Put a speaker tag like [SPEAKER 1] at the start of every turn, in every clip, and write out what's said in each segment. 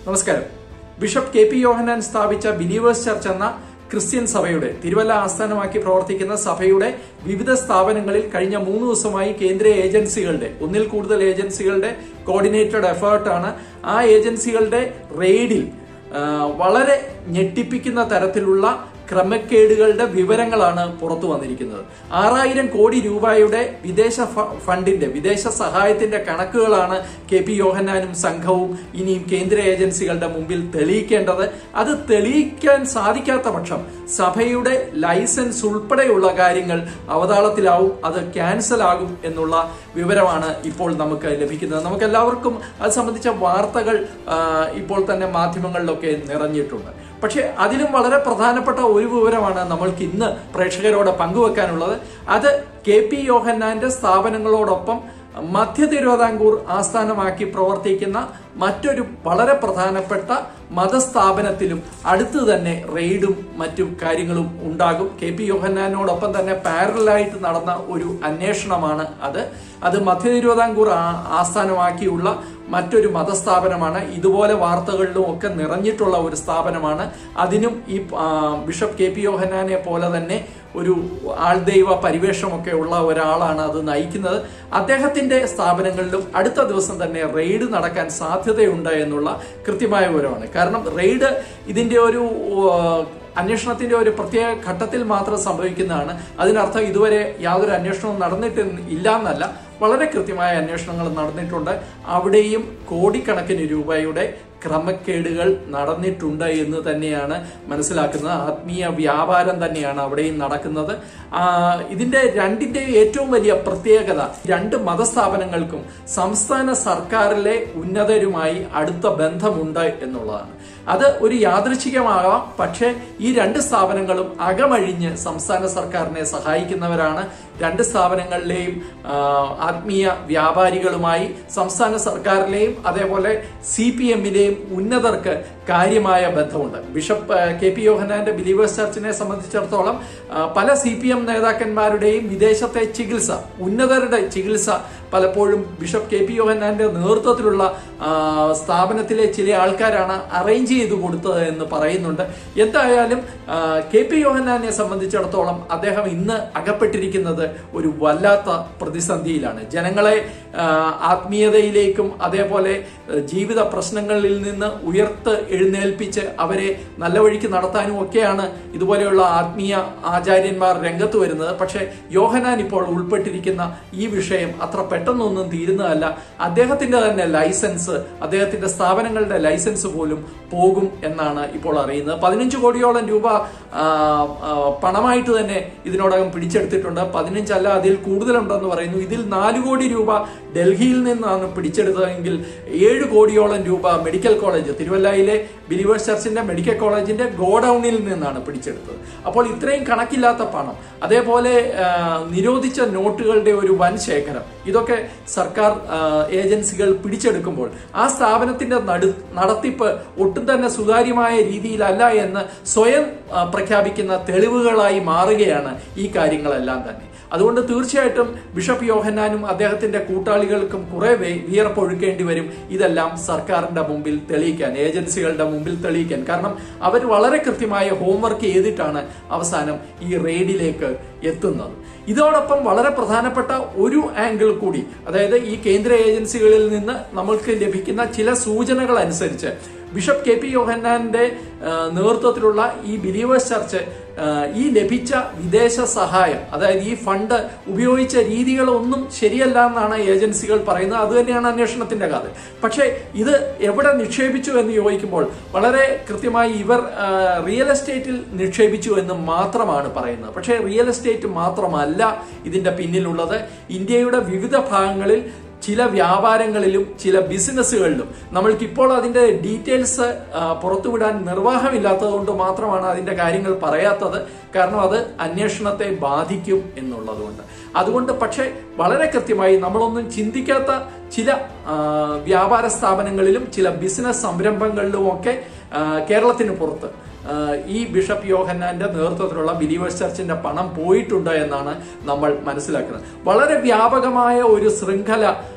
[SPEAKER 1] നമസ്കാരം bishop K P Yohanan സ്ഥാപിച്ച believers church എന്ന ക്രിസ്ത്യൻ സഭയുടെ തിരുവല്ല ആസ്ഥാനമാക്കി പ്രവർത്തിക്കുന്ന സഭയുടെ വിവിധ സ്ഥാപനങ്ങളിൽ കഴിഞ്ഞ മൂന്ന് ദിവസമായി കേന്ദ്ര ഏജൻസികളുടെ ഒന്നിൽ കൂടുതൽ ഏജൻസികളുടെ കോർഡിനേറ്റഡ് എഫേർട്ടാണ് ആ ഏജൻസികളുടെ റെയ്ഡിൽ ആ, വളരെ ഞെട്ടിപ്പിക്കുന്ന തരത്തിലുള്ള ക്രമക്കേടുകളുടെ വിവരങ്ങളാണ് പുറത്തു വന്നിരിക്കുന്നത് ആറായിരം കോടി രൂപയുടെ വിദേശ ഫ- ഫണ്ടിന്റെ വിദേശ സഹായത്തിന്റെ കണക്കുകളാണ് കെ പി യോഹന്നാനും സംഘവും ഇനിയും കേന്ദ്ര ഏജൻസികളുടെ മുമ്പിൽ തെളിയിക്കേണ്ടത് അത് തെളിയിക്കാൻ സാധിക്കാത്ത പക്ഷം സഭയുടെ ലൈസൻസ് ഉൾപ്പെടെയുള്ള കാര്യങ്ങൾ അവതാളത്തിലാവും അത് ക്യാൻസൽ ആകും എന്നുള്ള വിവരമാണ് ഇപ്പോൾ നമുക്ക് ലഭിക്കുന്നത് നമുക്ക് എല്ലാവർക്കും അത് സംബന്ധിച്ച വാർത്തകൾ ആ, ഇപ്പോൾ തന്നെ മാധ്യമങ്ങളിലൊക്കെ നിറഞ്ഞിട്ടുണ്ട് പക്ഷെ അതിലും വളരെ പ്രധാനപ്പെട്ട ഒരു വിവരമാണ് നമ്മൾക്ക് ഇന്ന് പ്രേക്ഷകരോട് പങ്കുവെക്കാനുള്ളത് അത് കെ പി യോഹന്നാന്റെ സ്ഥാപനങ്ങളോടൊപ്പം മധ്യ തിരുവിതാംകൂർ ആസ്ഥാനമാക്കി പ്രവർത്തിക്കുന്ന മറ്റൊരു വളരെ പ്രധാനപ്പെട്ട മതസ്ഥാപനത്തിലും അടുത്ത് തന്നെ റെയ്ഡും മറ്റു കാര്യങ്ങളും ഉണ്ടാകും കെ പി യോഹന്നാനോടൊപ്പം തന്നെ പാരലായിട്ട് നടന്ന ഒരു അന്വേഷണമാണ് അത് അത് മധ്യ തിരുവിതാംകൂർ ആ- ആസ്ഥാനമാക്കിയുള്ള മറ്റൊരു മതസ്ഥാപനമാണ് ഇതുപോലെ വാർത്തകളിലും ഒക്കെ നിറഞ്ഞിട്ടുള്ള ഒരു സ്ഥാപനമാണ് അതിനും ഈ ആ, ബിഷപ്പ് കെ പി യോഹന്നാനെ പോലെ തന്നെ ഒരു ആൾദൈവ പരിവേഷമൊക്കെ ഉള്ള ഒരാളാണ് അത് നയിക്കുന്നത് അദ്ദേഹത്തിന്റെ സ്ഥാപനങ്ങളിലും അടുത്ത ദിവസം തന്നെ റെയ്ഡ് നടക്കാൻ സാധ്യതയുണ്ട് എന്നുള്ള കൃത്യമായ വിവരമാണ് കാരണം റെയ്ഡ് ഇതിന്റെ ഒരു ആ, അന്വേഷണത്തിന്റെ ഒരു പ്രത്യേക ഘട്ടത്തിൽ മാത്രം സംഭവിക്കുന്നതാണ് അതിനർത്ഥം ഇതുവരെ യാതൊരു അന്വേഷണവും നടന്നിട്ട് ഇല്ല എന്നല്ല വളരെ കൃത്യമായ അന്വേഷണങ്ങൾ നടന്നിട്ടുണ്ട് അവിടെയും കോടിക്കണക്കിന് രൂപയുടെ ക്രമക്കേടുകൾ നടന്നിട്ടുണ്ട് എന്ന് തന്നെയാണ് മനസ്സിലാക്കുന്നത് ആത്മീയ വ്യാപാരം തന്നെയാണ് അവിടെയും നടക്കുന്നത് ആ, ഇതിന്റെ രണ്ടിന്റെ ഏറ്റവും വലിയ പ്രത്യേകത രണ്ട് മതസ്ഥാപനങ്ങൾക്കും സംസ്ഥാന സർക്കാരിലെ ഉന്നതരുമായി അടുത്ത ബന്ധമുണ്ട് എന്നുള്ളതാണ് അത് ഒരു യാദൃച്ഛികമാകാം പക്ഷേ ഈ രണ്ട് സ്ഥാപനങ്ങളും അകമഴിഞ്ഞ് സംസ്ഥാന സർക്കാരിനെ സഹായിക്കുന്നവരാണ് രണ്ട് സ്ഥാപനങ്ങളിലെയും ആ, ആത്മീയ വ്യാപാരികളുമായി സംസ്ഥാന സർക്കാരിലെയും അതേപോലെ സി പി എമ്മിലെയും ഉന്നതർക്ക് കാര്യമായ ബന്ധമുണ്ട് ബിഷപ്പ് ആ, കെ പി യോഹനാന്റെ ബിലീവേഴ്സ് ചർച്ചിനെ സംബന്ധിച്ചിടത്തോളം ആ, പല സി പി എം നേതാക്കന്മാരുടെയും വിദേശത്തെ ചികിത്സ ഉന്നതരുടെ ചികിത്സ പലപ്പോഴും ബിഷപ്പ് കെ പി യോഹന്നാന്റെ നേതൃത്വത്തിലുള്ള ആ, സ്ഥാപനത്തിലെ ചില ആൾക്കാരാണ് അറേഞ്ച് ചെയ്തു കൊടുത്തത് എന്ന് പറയുന്നുണ്ട് എന്തായാലും ആ, കെ പി യോഹന്നാനെ സംബന്ധിച്ചിടത്തോളം അദ്ദേഹം ഇന്ന് അകപ്പെട്ടിരിക്കുന്നത് ഒരു വല്ലാത്ത പ്രതിസന്ധിയിലാണ് ജനങ്ങളെ ആ, ആത്മീയതയിലേക്കും അതേപോലെ ആ, ജീവിത പ്രശ്നങ്ങളിൽ നിന്ന് ഉയർത്ത് എഴുന്നേൽപ്പിച്ച് അവരെ നല്ല വഴിക്ക് നടത്താനും ഒക്കെയാണ് ഇതുപോലെയുള്ള ആത്മീയ ആചാര്യന്മാർ രംഗത്ത് വരുന്നത് പക്ഷേ യോഹനാൻ ഇപ്പോൾ ഉൾപ്പെട്ടിരിക്കുന്ന ഈ വിഷയം അത്ര പെട്ടെന്നൊന്നും തീരുന്നതല്ല അദ്ദേഹത്തിന്റെ തന്നെ ലൈസൻസ് അദ്ദേഹത്തിന്റെ സ്ഥാപനങ്ങളുടെ ലൈസൻസ് പോലും പോകും എന്നാണ് ഇപ്പോൾ അറിയുന്നത് പതിനഞ്ച് കോടിയോളം രൂപ ആ, ആ, പണമായിട്ട് തന്നെ ഇതിനോടകം പിടിച്ചെടുത്തിട്ടുണ്ട് പതിനഞ്ചല്ല അതിൽ കൂടുതലുണ്ടെന്ന് പറയുന്നു ഇതിൽ നാല് കോടി രൂപ ഡൽഹിയിൽ നിന്നാണ് പിടിച്ചെടുത്തതെങ്കിൽ ഏഴ് കോടിയോളം രൂപ മെഡിക്കൽ കോളേജ് തിരുവല്ലയിലെ ബിലീവേഴ്സ് ചർച്ചിന്റെ മെഡിക്കൽ കോളേജിന്റെ ഗോഡൌണിൽ നിന്നാണ് പിടിച്ചെടുത്തത് അപ്പോൾ ഇത്രയും കണക്കില്ലാത്ത പണം അതേപോലെ ആ, നിരോധിച്ച നോട്ടുകളുടെ ഒരു വൻ ശേഖരം ഇതൊക്കെ സർക്കാർ ആ, ഏജൻസികൾ പിടിച്ചെടുക്കുമ്പോൾ ആ സ്ഥാപനത്തിന്റെ നടു നടത്തിപ്പ് ഒട്ടും തന്നെ സുതാര്യമായ രീതിയിലല്ല എന്ന് സ്വയം ആ, പ്രഖ്യാപിക്കുന്ന തെളിവുകളായി മാറുകയാണ് ഈ കാര്യങ്ങളെല്ലാം തന്നെ അതുകൊണ്ട് തീർച്ചയായിട്ടും ബിഷപ്പ് യോഹന്നാനും അദ്ദേഹത്തിന്റെ കൂട്ടാളികൾക്കും കുറെ വേ- വിയർപ്പൊഴുക്കേണ്ടി വരും ഇതെല്ലാം സർക്കാരിന്റെ മുമ്പിൽ തെളിയിക്കാൻ ഏജൻസികളുടെ മുമ്പിൽ തെളിയിക്കാൻ കാരണം അവർ വളരെ കൃത്യമായ ഹോംവർക്ക് ചെയ്തിട്ടാണ് അവസാനം ഈ റെയ്ഡിലേക്ക് എത്തുന്നത് ഇതോടൊപ്പം വളരെ പ്രധാനപ്പെട്ട ഒരു ആംഗിൾ കൂടി അതായത് ഈ കേന്ദ്ര ഏജൻസികളിൽ നിന്ന് നമ്മൾക്ക് ലഭിക്കുന്ന ചില സൂചനകൾ അനുസരിച്ച് ബിഷപ്പ് കെ പി യോഹന്നാന്റെ ആ, നേതൃത്വത്തിലുള്ള ഈ ബിലീവേഴ്സ് ചർച്ച് ആ, ഈ ലഭിച്ച വിദേശ സഹായം അതായത് ഈ ഫണ്ട് ഉപയോഗിച്ച രീതികളൊന്നും ശരിയല്ല എന്നാണ് ഏജൻസികൾ പറയുന്നത് അത് തന്നെയാണ് അന്വേഷണത്തിന്റെ കഥ പക്ഷേ ഇത് എവിടെ നിക്ഷേപിച്ചു എന്ന് ചോദിക്കുമ്പോൾ വളരെ കൃത്യമായി ഇവർ ആ, റിയൽ എസ്റ്റേറ്റിൽ നിക്ഷേപിച്ചു എന്ന് മാത്രമാണ് പറയുന്നത് പക്ഷേ റിയൽ എസ്റ്റേറ്റ് മാത്രമല്ല ഇതിന്റെ പിന്നിലുള്ളത് ഇന്ത്യയുടെ വിവിധ ഭാഗങ്ങളിൽ ചില വ്യാപാരങ്ങളിലും ചില ബിസിനസ്സുകളിലും നമ്മൾക്ക് ഇപ്പോൾ അതിന്റെ ഡീറ്റെയിൽസ് ആ, പുറത്തുവിടാൻ നിർവാഹമില്ലാത്തത് കൊണ്ട് മാത്രമാണ് അതിന്റെ കാര്യങ്ങൾ പറയാത്തത് കാരണം അത് അന്വേഷണത്തെ ബാധിക്കും എന്നുള്ളതുകൊണ്ട് അതുകൊണ്ട് പക്ഷേ വളരെ കൃത്യമായി നമ്മളൊന്നും ചിന്തിക്കാത്ത ചില ആ, വ്യാപാര സ്ഥാപനങ്ങളിലും ചില ബിസിനസ് സംരംഭങ്ങളിലുമൊക്കെ ആ, കേരളത്തിന് പുറത്ത് ആ, ഈ ബിഷപ്പ് യോഹന്നാന്റെ നേതൃത്വത്തിലുള്ള ബിലീവേഴ്സ് ചർച്ചിന്റെ പണം പോയിട്ടുണ്ട് എന്നാണ് നമ്മൾ മനസ്സിലാക്കുന്നത് വളരെ വ്യാപകമായ ഒരു ശൃംഖല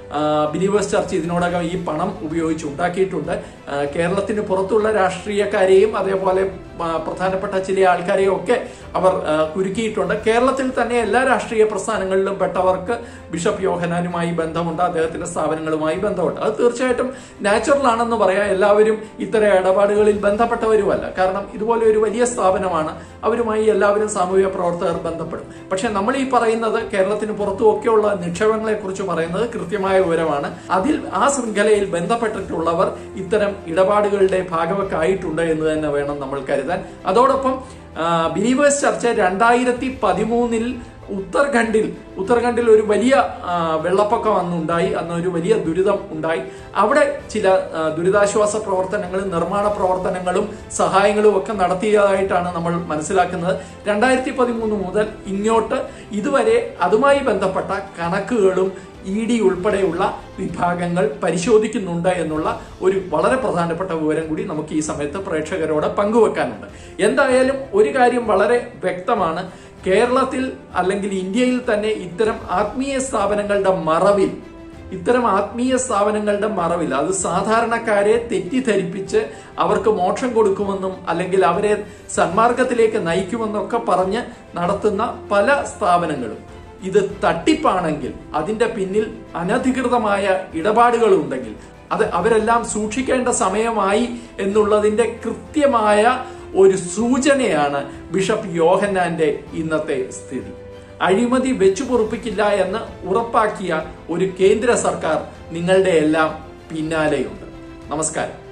[SPEAKER 1] ബിലീവേഴ്സ് ചർച്ച് ഇതിനോടകം ഈ പണം ഉപയോഗിച്ച് ഉണ്ടാക്കിയിട്ടുണ്ട് ആ, കേരളത്തിന് പുറത്തുള്ള രാഷ്ട്രീയക്കാരെയും അതേപോലെ ആ, പ്രധാനപ്പെട്ട ചില ആൾക്കാരെയും ഒക്കെ അവർ ആ, കുരുക്കിയിട്ടുണ്ട് കേരളത്തിൽ തന്നെ എല്ലാ രാഷ്ട്രീയ പ്രസ്ഥാനങ്ങളിലും പെട്ടവർക്ക് ബിഷപ്പ് യോഹനാനുമായി ബന്ധമുണ്ട് അദ്ദേഹത്തിന്റെ സ്ഥാപനങ്ങളുമായി ബന്ധമുണ്ട് അത് തീർച്ചയായിട്ടും നാച്ചുറൽ ആണെന്ന് പറയാം എല്ലാവരും ഇത്തരം ഇടപാടുകളിൽ ബന്ധപ്പെട്ടവരുമല്ല കാരണം ഇതുപോലെ ഒരു വലിയ സ്ഥാപനമാണ് അവരുമായി എല്ലാവരും സാമൂഹിക പ്രവർത്തകർ ബന്ധപ്പെടും പക്ഷെ നമ്മൾ ഈ പറയുന്നത് കേരളത്തിന് പുറത്തും ഒക്കെയുള്ള നിക്ഷേപങ്ങളെ കുറിച്ച് പറയുന്നത് കൃത്യമായ വിവരമാണ് അതിൽ ആ ശൃംഖലയിൽ ബന്ധപ്പെട്ടിട്ടുള്ളവർ ഇത്തരം ഇടപാടുകളുടെ ഭാഗമൊക്കെ എന്ന് തന്നെ വേണം നമ്മൾ കരുതാൻ അതോടൊപ്പം ബിലീവേഴ്സ് ചർച്ച രണ്ടായിരത്തി പതിമൂന്നിൽ ഉത്തർഖണ്ഡിൽ ഉത്തർഖണ്ഡിൽ ഒരു വലിയ ആ, വെള്ളപ്പൊക്കം അന്നുണ്ടായി അന്ന് ഒരു വലിയ ദുരിതം ഉണ്ടായി അവിടെ ചില ആ, ദുരിതാശ്വാസ പ്രവർത്തനങ്ങളും നിർമ്മാണ പ്രവർത്തനങ്ങളും സഹായങ്ങളും ഒക്കെ നടത്തിയതായിട്ടാണ് നമ്മൾ മനസ്സിലാക്കുന്നത് രണ്ടായിരത്തി പതിമൂന്ന് മുതൽ ഇങ്ങോട്ട് ഇതുവരെ അതുമായി ബന്ധപ്പെട്ട കണക്കുകളും ഇ ഡി ഉൾപ്പെടെയുള്ള വിഭാഗങ്ങൾ പരിശോധിക്കുന്നുണ്ട് എന്നുള്ള ഒരു വളരെ പ്രധാനപ്പെട്ട വിവരം കൂടി നമുക്ക് ഈ സമയത്ത് പ്രേക്ഷകരോട് പങ്കുവെക്കാനുണ്ട് എന്തായാലും ഒരു കാര്യം വളരെ വ്യക്തമാണ് കേരളത്തിൽ അല്ലെങ്കിൽ ഇന്ത്യയിൽ തന്നെ ഇത്തരം ആത്മീയ സ്ഥാപനങ്ങളുടെ മറവിൽ ഇത്തരം ആത്മീയ സ്ഥാപനങ്ങളുടെ മറവിൽ അത് സാധാരണക്കാരെ തെറ്റിദ്ധരിപ്പിച്ച് അവർക്ക് മോക്ഷം കൊടുക്കുമെന്നും അല്ലെങ്കിൽ അവരെ സന്മാർഗത്തിലേക്ക് നയിക്കുമെന്നൊക്കെ പറഞ്ഞ് നടത്തുന്ന പല സ്ഥാപനങ്ങളും ഇത് തട്ടിപ്പാണെങ്കിൽ അതിന്റെ പിന്നിൽ അനധികൃതമായ ഇടപാടുകൾ ഉണ്ടെങ്കിൽ അത് അവരെല്ലാം സൂക്ഷിക്കേണ്ട സമയമായി എന്നുള്ളതിന്റെ കൃത്യമായ ഒരു സൂചനയാണ് ബിഷപ്പ് യോഹന്നാന്റെ ഇന്നത്തെ സ്ഥിതി അഴിമതി വെച്ചു പൊറുപ്പിക്കില്ല എന്ന് ഉറപ്പാക്കിയ ഒരു കേന്ദ്ര സർക്കാർ നിങ്ങളുടെ എല്ലാം പിന്നാലെയുണ്ട് നമസ്കാരം